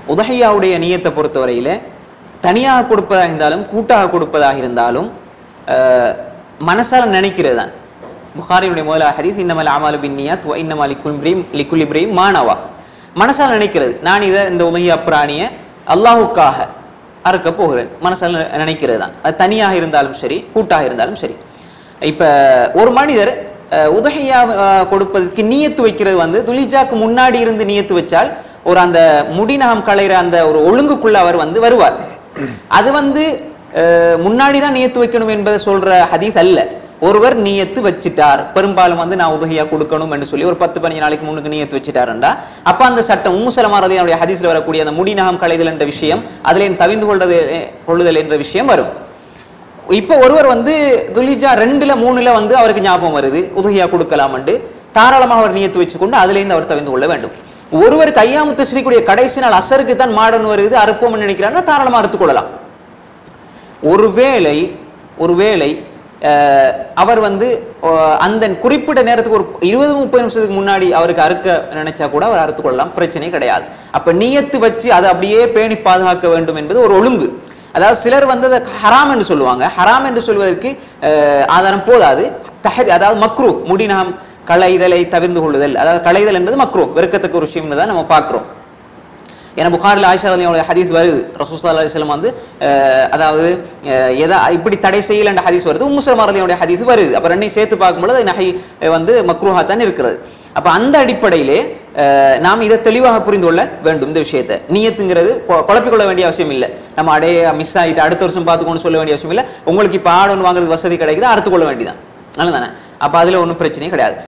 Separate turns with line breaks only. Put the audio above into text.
உதஹியாவுடைய நியத்தை பொறுத்தவரையில தனியாக கொடுப்பதாக இருந்தாலும் கூட்டாக கொடுப்பதாக இருந்தாலும் அஹ், மனசால நினைக்கிறது தான் புகாரியுடைய முதல் ஹதீஸ் இன்னமல் அமாலு பின் நியாத் வ இன்னமா லிக்குல் இப்ரீம் லிக்குல் இப்ரீம் மானவா மனசால நினைக்கிறது நான் இதை இந்த உதகியா பிராணியை அல்லாஹுக்காக அறுக்க போகிறேன் மனசால நினைக்கிறது தான் அது தனியாக இருந்தாலும் சரி கூட்டாக இருந்தாலும் சரி இப்ப ஒரு மனிதர் அஹ், உதஹியா அஹ், கொடுப்பதற்கு நியத்து வைக்கிறது வந்து துலிஜாக்கு முன்னாடி இருந்து நியத்து வச்சால் ஒரு அந்த முடிநகம் களைகிற அந்த ஒரு ஒழுங்குக்குள்ள அவர் வந்து வருவார் அது வந்து அஹ், முன்னாடி தான் நியத்து வைக்கணும் என்பதை சொல்ற ஹதீஸ் அல்ல ஒருவர் நியத்து வச்சிட்டார் பெரும்பாலும் வந்து நான் உதவியா கொடுக்கணும் என்று சொல்லி ஒரு பத்து பதினஞ்சு நாளைக்கு முன்னுக்கு நியத்து வச்சிட்டாருண்டா அப்ப அந்த சட்டம் உம்முசலமா ரதியாவுடைய ஹதீஸ்ல வரக்கூடிய அந்த முடிநகம் களைதல் என்ற விஷயம் அதுல தவிந்து கொள்வது கொள்ளுதல் என்ற விஷயம் வரும் இப்போ ஒருவர் வந்து துலிஜா ரெண்டுல மூணுல வந்து அவருக்கு ஞாபகம் வருது உதவியா கொடுக்கலாம்னு தாராளமாக அவர் நியத்து வச்சுக்கொண்டு அதுலேருந்து அவர் தவிந்து கொள்ள வேண்டும் ஒருவர் கையாமுத்து ஸ்ரீக்குடைய கடைசி நாள் அசருக்கு தான் மாடன் வருது அறுப்போம்னு நினைக்கிறாருன்னா தாராளமாக அறுத்துக் கொள்ளலாம் ஒருவேளை ஒருவேளை அஹ், அவர் வந்து அஹ், அந்த குறிப்பிட்ட நேரத்துக்கு ஒரு இருபது முப்பது நிமிஷத்துக்கு முன்னாடி அவருக்கு அறுக்க நினைச்சா கூட அவர் அறுத்துக் கொள்ளலாம் பிரச்சனை கிடையாது அப்ப நியத்து வச்சு அதை அப்படியே பேணி பாதுகாக்க வேண்டும் என்பது ஒரு ஒழுங்கு அதாவது சிலர் வந்து அதை ஹராம் என்று சொல்லுவாங்க ஹராம் என்று சொல்வதற்கு அஹ், ஆதாரம் போதாது தஹரி அதாவது மக்ரூ முடிநகம் களைதலை தவிர்ந்து கொள்ளுதல் அதாவது களைதல் என்பது மக்ரூ வெறுக்கத்தக்க ஒரு விஷயம் தான் நம்ம பார்க்கிறோம் ஏன்னா புகாரில் ஆயிஷா ரலியோட ஹதீஸ் வருது ரசூசா அலிஸ்லாம் வந்து அஹ், அதாவது அஹ், எதா இப்படி தடை செய்யலன்ற ஹதீஸ் வருது உம்முஸ்லம் ரலியோட ஹதீஸ் வருது அப்போ ரெண்டையும் சேர்த்து பார்க்கும்பொழுது அது நகை அஹ், வந்து மக்ரூஹா தான் இருக்கிறது அப்போ அந்த அடிப்படையிலே அஹ், நாம் இதை தெளிவாக புரிந்து கொள்ள வேண்டும் இந்த விஷயத்தை நியத்துங்கிறது கொ- குழப்பிக்கொள்ள வேண்டிய அவசியம் இல்லை நம்ம அடைய மிஸ் ஆகிட்டு அடுத்த வருஷம் பார்த்துக்கோன்னு சொல்ல வேண்டிய அவசியம் இல்லை உங்களுக்கு இப்போ ஆடு ஒன்று வாங்குறது வசதி கிடைக்குது அறுத்துக்கொள்ள வேண்டியதான் நல்லதானே அப்போ அதில் ஒன்றும் பிரச்சனையே கிடையாது